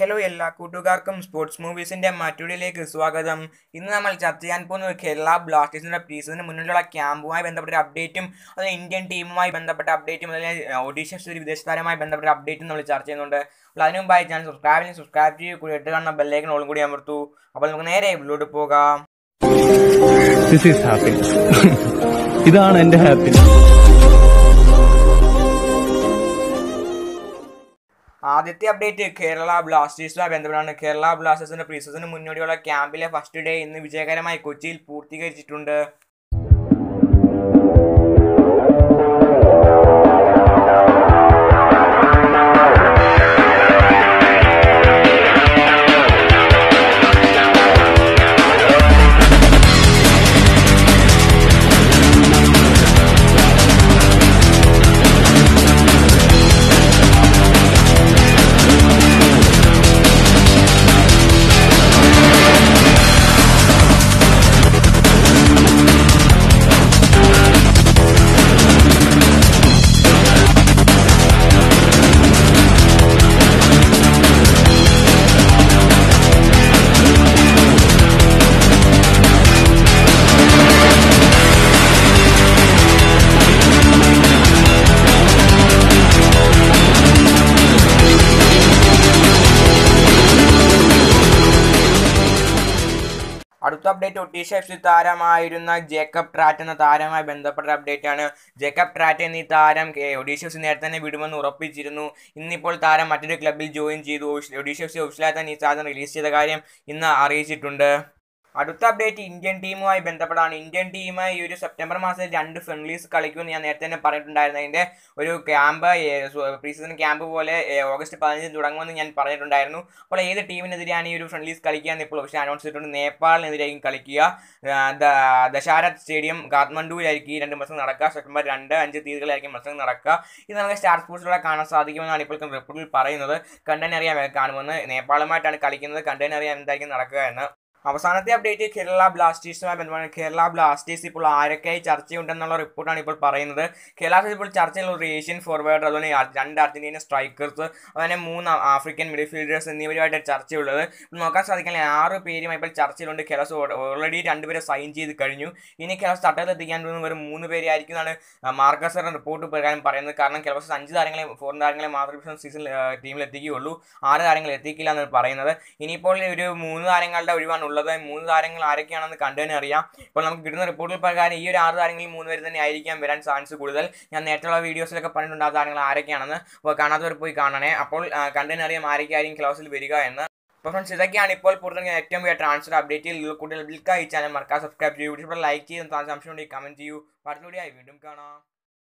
hello എല്ലാ കൂട്ടുകാർക്കും sports മൂവീസിന്റെ മറ്റൊരിലേക്ക് സ്വാഗതം ഇന്ന് നമ്മൾ ചർച്ച ചെയ്യാൻ പോകുന്നത് കേരള ബ്ലാസ്റ്റേഴ്സിന്റെ പ്രീസീസിന് മുന്നിലുള്ള ക്യാമ്പുമായി ബന്ധപ്പെട്ട ഒരു അപ്ഡേറ്റും അത് ഇന്ത്യൻ ടീമുമായി ബന്ധപ്പെട്ട അപ്ഡേറ്റും അതിലെ ഒഡീഷ ഒരു വിദേശ താരവുമായി ബന്ധപ്പെട്ട അപ്ഡേറ്റും നമ്മൾ ചർച്ച ചെയ്യുന്നുണ്ട് അപ്പോൾ അതിനു മുമ്പായി ചാനൽ സബ്സ്ക്രൈബ് ചെയ്ത് സബ്സ്ക്രൈബ് ചെയ്ത് കൂടി ഇട്ട് കാണുന്ന ബെല്ലേക്കൻ ഓളും കൂടി അമർത്തു അപ്പോൾ നമുക്ക് നേരെ ഇതിലോട്ട് പോകാം ദിസ് ഈസ് ഹാപ്പിനെസ് ഇതാണ് എന്റെ ഹാപ്പിനെസ് ആദ്യത്തെ അപ്ഡേറ്റ് കേരള ബ്ലാസ്റ്റേഴ്സുമായി ബന്ധപ്പെട്ടാണ് കേരള ബ്ലാസ്റ്റേഴ്സിന്റെ പ്രീസീസിന് മുന്നോടിയുള്ള ക്യാമ്പിലെ ഫസ്റ്റ് ഡേ ഇന്ന് വിജയകരമായി കൊച്ചിയിൽ പൂർത്തീകരിച്ചിട്ടുണ്ട് അടുത്ത അപ്ഡേറ്റ് ഒഡീഷ എഫ് സി താരമായിരുന്ന ജേക്കബ് ട്രാറ്റ് എന്ന താരവുമായി ബന്ധപ്പെട്ട അപ്ഡേറ്റ് ആണ് ജേക്കബ് ട്രാറ്റ് എന്നീ താരം കെ- ഒഡീഷ എഫ് സി നേരത്തെ തന്നെ വിടുമെന്ന് ഉറപ്പിച്ചിരുന്നു ഇന്നിപ്പോൾ താരം മറ്റൊരു ക്ലബിൽ ജോയിൻ ചെയ്തു ഒഡീഷ- ഒഡീഷ എഫ് സി ഒഫീഷ്യലായി തന്നെ ഈ താരം റിലീസ് ചെയ്ത കാര്യം ഇന്ന് അറിയിച്ചിട്ടുണ്ട് അടുത്ത അപ്ഡേറ്റ് ഇന്ത്യൻ ടീമുമായി ബന്ധപ്പെട്ടാണ് ഇന്ത്യൻ ടീം ഈ ഒരു സെപ്റ്റംബർ മാസത്തിൽ രണ്ട് ഫ്രണ്ട്ലീസ് കളിക്കുമെന്ന് ഞാൻ നേരത്തെ തന്നെ പറഞ്ഞിട്ടുണ്ടായിരുന്നു അതിൻ്റെ ഒരു ക്യാമ്പ് പ്രീ സീസൺ ക്യാമ്പ് പോലെ ഏ, ഓഗസ്റ്റ് പതിനഞ്ചിന് തുടങ്ങുമെന്ന് ഞാൻ പറഞ്ഞിട്ടുണ്ടായിരുന്നു അപ്പോൾ ഏത് ടീമിനെതിരെയാണ് ഈ ഒരു ഫ്രണ്ട്ലീസ് കളിക്കുക എന്ന് ഇപ്പോൾ പക്ഷേ അനൗൺസ് ചെയ്തിട്ടുണ്ട് നേപ്പാളിനെതിരെയായിരിക്കും കളിക്കുക ആ, ദ- ദശാരഥ് സ്റ്റേഡിയം കാഠ്മണ്ഡുവിലായിരിക്കും ഈ രണ്ട് മത്സരം നടക്കുക സെപ്റ്റംബർ രണ്ട് അഞ്ച് തീയതികളായിരിക്കും മത്സരം നടക്കുക ഇത് നമുക്ക് സ്റ്റാർ സ്പോർട്സിലൂടെ കാണാൻ സാധിക്കുമെന്നാണ് ഇപ്പോൾ റിപ്പോർട്ടിൽ പറയുന്നത് കണ്ടനറിയാം കാണുമെന്ന് നേപ്പാളുമായിട്ടാണ് കളിക്കുന്നത് കണ്ടനറിയാം എന്തായിരിക്കും നടക്കുക എന്ന് അവസാനത്തെ അപ്ഡേറ്റ് കേരള ബ്ലാസ്റ്റേഴ്സുമായി ബന്ധപ്പെട്ട് കേരള ബ്ലാസ്റ്റേഴ്സ് ഇപ്പോൾ ആരൊക്കെയായി ചർച്ചയുണ്ടെന്നുള്ള റിപ്പോർട്ടാണ് ഇപ്പോൾ പറയുന്നത് കേരള ബ്ലാസ്റ്റേഴ്സ് ഇപ്പോൾ ചർച്ചയുള്ള ഒരു ഏഷ്യൻ ഫോർവേഡ് അതുപോലെ അർ- രണ്ട് അർജന്റീന സ്ട്രൈക്കേഴ്സ് അതുപോലെ മൂന്ന് ആഫ്രിക്കൻ മിഡ്ഫീൽഡേഴ്സ് എന്നിവരുമായിട്ട് ചർച്ചയുള്ളത് ഇപ്പോൾ നോക്കാൻ സാധിക്കില്ല ആറ് പേരുമായി ഇപ്പോൾ ചർച്ചയിലുണ്ട് കേരള ഓൾറെഡി രണ്ടുപേരെ സൈൻ ചെയ്ത് കഴിഞ്ഞു ഇനി കേരള തട്ടത്തിൽ എത്തിക്കാൻ പോകുന്ന വെറും മൂന്ന് പേരായിരിക്കും എന്നാണ് മാർക്കസറുടെ റിപ്പോർട്ട് പ്രകാരം പറയുന്നത് കാരണം കേരള അഞ്ച് താരങ്ങളെ ഫോറിൻ താരങ്ങളെ മാത്രമേ സീസൺ ടീമിൽ എത്തിക്കുകയുള്ളൂ ആറ് താരങ്ങൾ എത്തിക്കില്ല എന്നാണ് പറയുന്നത് ഇനിയിപ്പോൾ ഒരു മൂന്ന് താരങ്ങളുടെ ഒഴിവാണ് ഉള്ളത് മൂന്ന് താരങ്ങൾ ആരൊക്കെയാണെന്ന് കണ്ടു തന്നെ അറിയാം ഇപ്പോൾ നമുക്ക് കിട്ടുന്ന റിപ്പോർട്ടുകൾ പ്രകാരം ഈ ഒരു ആറ് താരങ്ങളിൽ മൂന്ന് പേര് തന്നെ ആയിരിക്കാം വരാൻ ചാൻസ് കൂടുതൽ ഞാൻ നേരത്തെയുള്ള വീഡിയോസിലൊക്കെ പറഞ്ഞിട്ടുണ്ട് ആ താരങ്ങൾ ആരൊക്കെയാണെന്ന് അപ്പോൾ കാണാത്തവർ പോയി കാണണേ അപ്പോൾ ആ, കണ്ടു തന്നെ അറിയാം ആരൊക്കെയായിരിക്കും ക്ലാസ്സിൽ വരിക എന്ന് അപ്പോൾ ഫ്രണ്ട്സ് ഇതൊക്കെയാണ് ഇപ്പോൾ പുറത്തിറങ്ങിയ ഏറ്റവും വലിയ ട്രാൻസ്ഫർ അപ്ഡേറ്റിൽ കൂടുതൽ വിൽക്കാൻ ഈ ചാനൽ മറക്കാൻ സബ്സ്ക്രൈബ് ചെയ്യൂ ലൈക്ക് ചെയ്ത് സംശയം ഉണ്ടെങ്കിൽ കമൻറ്റ് ചെയ്യൂ അടുത്ത വീഡിയോ ആയി വീണ്ടും കാണാം